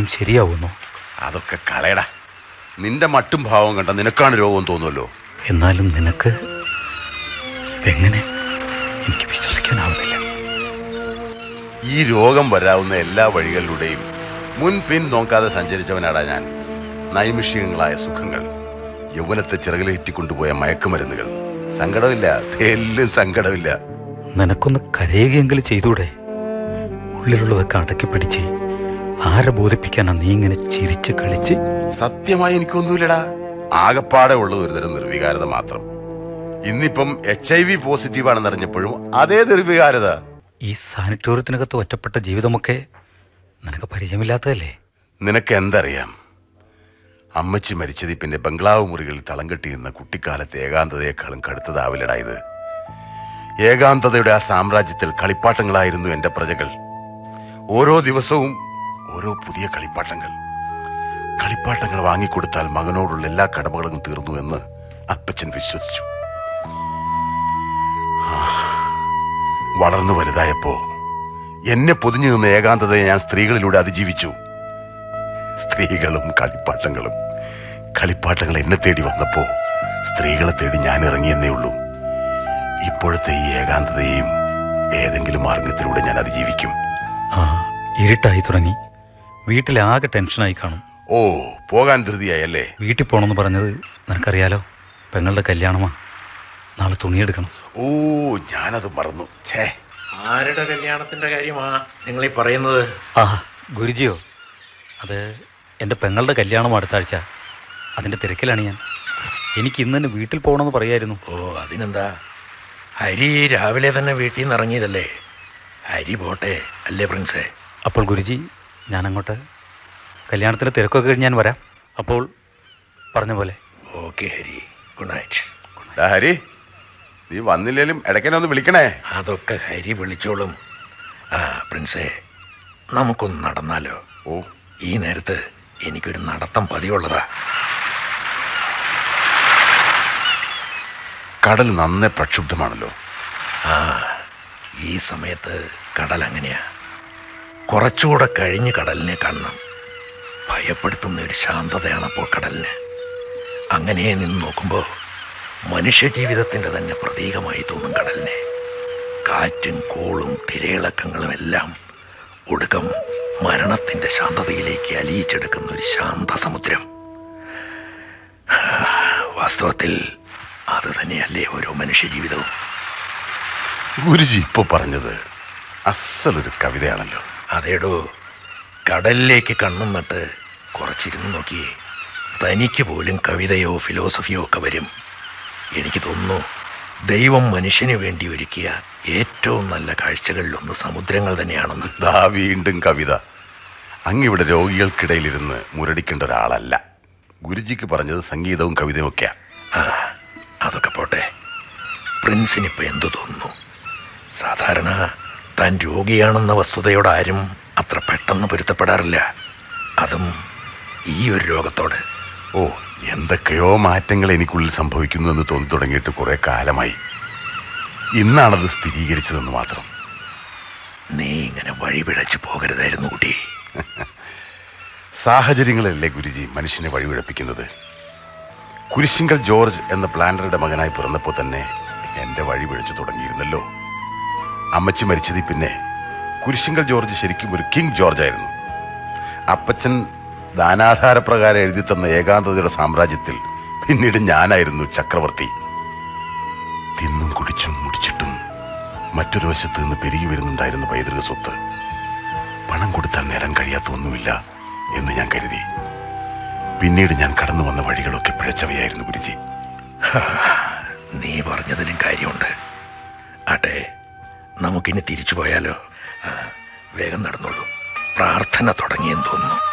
ശരിയാവുന്നു അതൊക്കെ കളയടാ നിന്റെ മട്ടും ഭാവം കണ്ട നിനക്കാണ് രോഗം തോന്നുമല്ലോ എന്നാലും നിനക്ക് ഇതെങ്ങനെ എനിക്ക് വിശ്വസിക്കാനാവുന്നില്ല ഈ രോഗം വരാവുന്ന എല്ലാ വഴികളിലൂടെയും മുൻ പിൻ നോക്കാതെ സഞ്ചരിച്ചവനാടാ ഞാൻ നൈമിഷികങ്ങളായ സുഖങ്ങൾ യൗവനത്തെ ചിറകിലേറ്റിക്കൊണ്ടുപോയ മയക്കുമരുന്നുകൾ സങ്കടമില്ല തെല്ലും സങ്കടമില്ല നിനക്കൊന്ന് കരയുകയെങ്കിലും ചെയ്തൂടെ ഉള്ളിലുള്ളതൊക്കെ അടക്കി പിടിച്ച് ആരെ ബോധിപ്പിക്കാനാ നീ ഇങ്ങനെ ചിരിച്ച് കളിച്ച് സത്യമായി എനിക്കൊന്നുമില്ലടാ ആകപ്പാടെ ഉള്ളത് ഒരുതരം നിർവികാരത മാത്രം ഇന്നിപ്പം എച്ച് ഐ വി പോസിറ്റീവ് ആണെന്ന് അറിഞ്ഞപ്പോഴും അതേ നിർവികാരത ഈ സാനിറ്റോറിയത്തിനകത്ത് ഒറ്റപ്പെട്ട ജീവിതമൊക്കെ നിനക്ക് പരിചയമില്ലാത്തതല്ലേ നിനക്ക് എന്തറിയാം അമ്മച്ചി മരിച്ചതി പിന്നെ ബംഗ്ലാവ് മുറികളിൽ തളം കെട്ടിയിരുന്ന കുട്ടിക്കാലത്തെ ഏകാന്തതയെക്കാളും കടുത്തതാവില്ലടാ ഇത് ഏകാന്തതയുടെ ആ സാമ്രാജ്യത്തിൽ കളിപ്പാട്ടങ്ങളായിരുന്നു എന്റെ പ്രജകൾ ഓരോ ദിവസവും ഓരോ പുതിയ കളിപ്പാട്ടങ്ങൾ കളിപ്പാട്ടങ്ങൾ വാങ്ങിക്കൊടുത്താൽ മകനോടുള്ള എല്ലാ കടമകളും തീർന്നു എന്ന് അപ്പച്ചൻ വിശ്വസിച്ചു ആ, വളർന്നു വലുതായപ്പോ എന്നെ പൊതിഞ്ഞു നിന്ന ഏകാന്തതയെ ഞാൻ സ്ത്രീകളിലൂടെ അതിജീവിച്ചു സ്ത്രീകളും കളിപ്പാട്ടങ്ങളും കളിപ്പാട്ടങ്ങൾ എന്നെ തേടി വന്നപ്പോ സ്ത്രീകളെ തേടി ഞാൻ ഇറങ്ങിയെന്നേ ഉള്ളൂ ഇപ്പോഴത്തെ ഈ ഏകാന്തതയെയും ഏതെങ്കിലും മാർഗത്തിലൂടെ ഞാൻ അതിജീവിക്കും ആ ഇരുട്ടായി തുടങ്ങി വീട്ടിലാകെ ടെൻഷനായി കാണും ഓ പോകാൻ ധൃതിയായല്ലേ വീട്ടിൽ പോകണമെന്ന് പറഞ്ഞത് നിനക്കറിയാലോ പെങ്ങളുടെ കല്യാണമാ നാളെ തുണിയെടുക്കണം ഓ ഞാനത് മറന്നു ഛേ ആരുടെ കല്യാണത്തിന്റെ കാര്യമാ നിങ്ങൾ ഈ പറയുന്നത് ആ ഗുരുജിയോ അത് എൻ്റെ പെങ്ങളുടെ കല്യാണം അടുത്ത ആഴ്ച അതിൻ്റെ തിരക്കിലാണ് ഞാൻ എനിക്ക് ഇന്ന് തന്നെ വീട്ടിൽ പോകണമെന്ന് പറയായിരുന്നു ഓ അതിനെന്താ ഹരി രാവിലെ തന്നെ വീട്ടിൽ നിന്ന് ഇറങ്ങിയതല്ലേ ഹരി പോട്ടെ അല്ലേ പ്രിൻസേ അപ്പോൾ ഗുരുജി ഞാൻ അങ്ങോട്ട് കല്യാണത്തിന് തിരക്കൊക്കെ കഴിഞ്ഞ് ഞാൻ വരാം അപ്പോൾ പറഞ്ഞ പോലെ ഓക്കെ ഹരി ഗുഡ് നൈറ്റ് ഡാ ഹരി നീ വന്നില്ലേലും ഇടയ്ക്കെന്നെ ഒന്ന് വിളിക്കണേ അതൊക്കെ ഹരി വിളിച്ചോളും ആ പ്രിൻസേ നമുക്കൊന്ന് നടന്നാലോ ഓ ഈ നേരത്ത് എനിക്കൊരു നടത്തം പതിവുള്ളതാ കടൽ നന്നേ പ്രക്ഷുബ്ധമാണല്ലോ ആ ഈ സമയത്ത് കടൽ അങ്ങനെയാ കുറച്ചുകൂടെ കഴിഞ്ഞ് കടലിനെ കാണണം ഭയപ്പെടുത്തുന്ന ഒരു ശാന്തതയാണ് അപ്പോൾ കടലിന് അങ്ങനെ നിന്ന് നോക്കുമ്പോൾ മനുഷ്യജീവിതത്തിൻ്റെ തന്നെ പ്രതീകമായി തോന്നും കടലിനെ കാറ്റും കോളും തിരയിളക്കങ്ങളും എല്ലാം ഒടുക്കം മരണത്തിൻ്റെ ശാന്തതയിലേക്ക് അലിയിച്ചെടുക്കുന്ന ഒരു ശാന്ത സമുദ്രം വാസ്തവത്തിൽ അത് തന്നെയല്ലേ ഓരോ മനുഷ്യജീവിതവും ഗുരുജി ഇപ്പൊ പറഞ്ഞത് അസലൊരു കവിതയാണല്ലോ അതേടോ കടലിലേക്ക് കണ്ണും നട്ട് കുറച്ചിരുന്ന് നോക്കിയേ തനിക്ക് പോലും കവിതയോ ഫിലോസഫിയോ ഒക്കെ വരും എനിക്ക് തോന്നുന്നു ദൈവം മനുഷ്യന് വേണ്ടി ഒരുക്കിയ ഏറ്റവും നല്ല കാഴ്ചകളിലൊന്ന് സമുദ്രങ്ങൾ തന്നെയാണെന്ന് ദാ വീണ്ടും കവിത അങ്ങിവിടെ രോഗികൾക്കിടയിലിരുന്ന് മുരടിക്കേണ്ട ഒരാളല്ല ഗുരുജിക്ക് പറഞ്ഞത് സംഗീതവും കവിതയും ഒക്കെയാ ആ അതൊക്കെ പോട്ടെ പ്രിൻസിനിപ്പോൾ എന്തു തോന്നുന്നു സാധാരണ താൻ രോഗിയാണെന്ന വസ്തുതയോട് ആരും അത്ര പെട്ടെന്ന് പൊരുത്തപ്പെടാറില്ല അതും ഈ ഒരു രോഗത്തോട് ഓ എന്തൊക്കെയോ മാറ്റങ്ങൾ എനിക്കുള്ളിൽ സംഭവിക്കുന്നു എന്ന് തോന്നി തുടങ്ങിയിട്ട് കുറെ കാലമായി ഇന്നാണത് സ്ഥിരീകരിച്ചതെന്ന് മാത്രം നീ ഇങ്ങനെ വഴിപിഴച്ചു പോകരുതായിരുന്നു കുട്ടി സാഹചര്യങ്ങളല്ലേ ഗുരുജി മനുഷ്യനെ വഴിപിഴപ്പിക്കുന്നത് കുരിശിങ്കൽ ജോർജ് എന്ന പ്ലാനറുടെ മകനായി പിറന്നപ്പോൾ തന്നെ എൻ്റെ വഴി പിഴച്ചു തുടങ്ങിയിരുന്നല്ലോ അമ്മച്ചി മരിച്ചതിൽ പിന്നെ കുരിശിങ്കൽ ജോർജ് ശരിക്കും ഒരു കിങ് ജോർജ് ആയിരുന്നു അപ്പച്ചൻ ദാനാധാരപ്രകാരം എഴുതി തന്ന ഏകാന്തതയുടെ സാമ്രാജ്യത്തിൽ പിന്നീട് ഞാനായിരുന്നു ചക്രവർത്തി തിന്നും കുടിച്ചും മുടിച്ചിട്ടും മറ്റൊരു വശത്ത് നിന്ന് പെരുകി വരുന്നുണ്ടായിരുന്ന പൈതൃക സ്വത്ത് പണം കൊടുത്താൽ നേടാൻ കഴിയാത്ത ഒന്നുമില്ല എന്ന് ഞാൻ കരുതി പിന്നീട് ഞാൻ കടന്നു വന്ന വഴികളൊക്കെ പിഴച്ചവയായിരുന്നു ഗുരുജി നീ പറഞ്ഞതിലും കാര്യമുണ്ട് ആട്ടെ നമുക്കിനി തിരിച്ചു പോയാലോ ആ, വേഗം നടന്നോളൂ പ്രാർത്ഥന തുടങ്ങിയെന്ന് തോന്നുന്നു